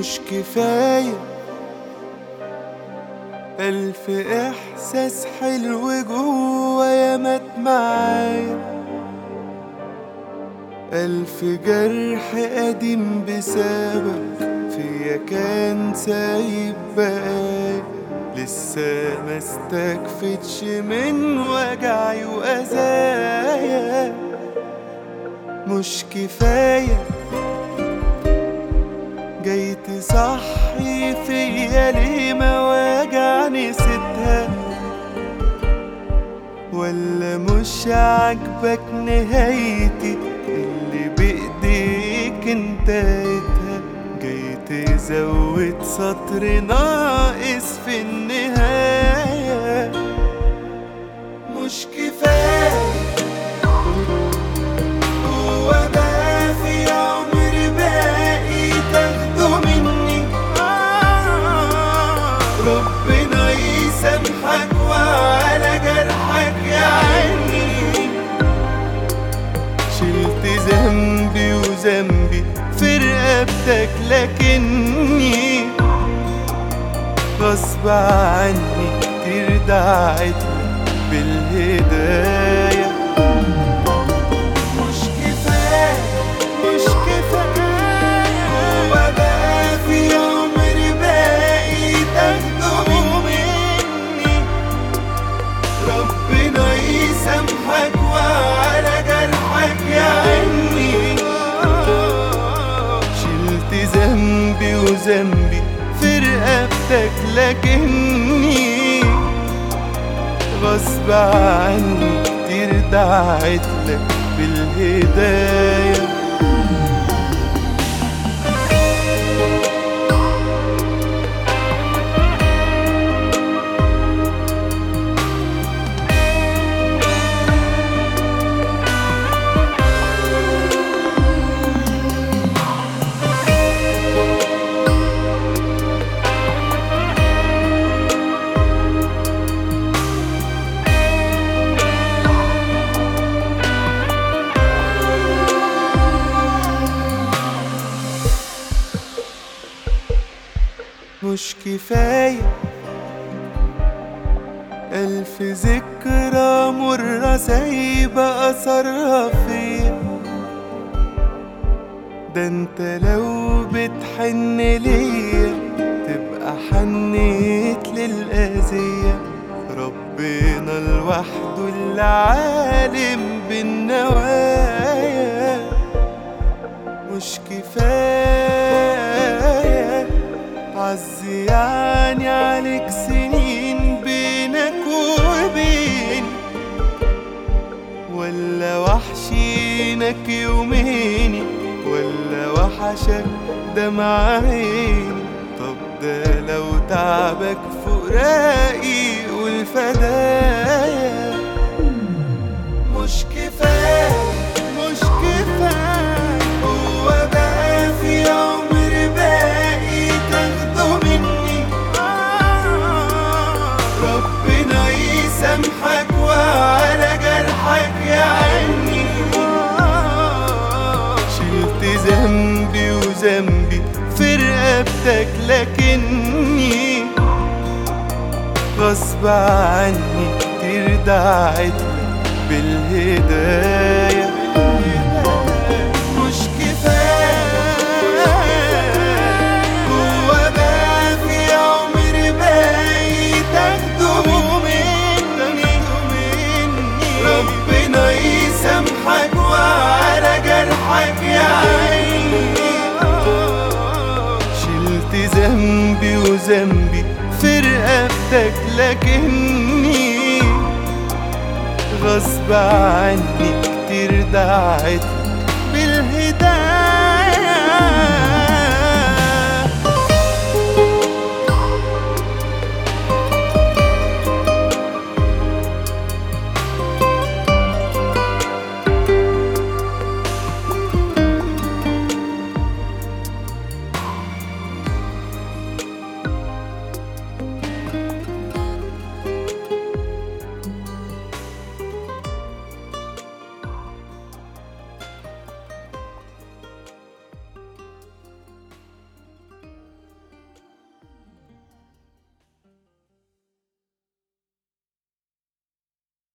مش كفاية ألف إحساس حلو جوايا مات معايا ألف جرح قديم بسبب فيا كان سايب بقايا لسه ما استكفتش من وجعي وأذايا مش كفاية جاي تصحي فيا ليه مواجع نسيتها ولا مش عاجبك نهايتي اللي بإيديك انتهيتها جاي تزود سطر ناقص في النهاية مش كفاية هو بقى في عمر باقي تاخده مني ربنا يسامحك وعلى جرحك يا عيني شلت ذنبي وذنبي في رقبتك لكني غصب عني كتير دعيت بالهداية مش كفاية مش كفاية هو بقى في عمري باقي تاخده مني ربنا يسامحك وعلى جرحك يا عيني شلت ذنبي وذنبي في رقبتك لكني غصب عني كتير دعيت لك بالهدايه مش كفاية ألف ذكرى مرة سايبة أثرها فيا ده انت لو بتحن ليا تبقى حنيت للأذية ربنا لوحده اللي عالم بالنوايا مش كفاية عزي يعني عليك سنين بينك وبين ولا وحشينك يومين ولا وحشك دمع عيني طب ده لو تعبك فراقي والفدايا مش كفاية مش كفاية هو بقى في عمر باقي تاخده مني ربنا يسامحك وعلى جرحك يا عيني شلت ذنبي وذنبي في رقبتك لكني غصب عني كتير دعيت بالهداية مش كفاية هو بقى في عمري باقي تاخده مني ربنا يسامحك وعلى جرحك يا عيني شلت ذنبي وذنبي في رقبتك لكني غصب عني كتير دعيت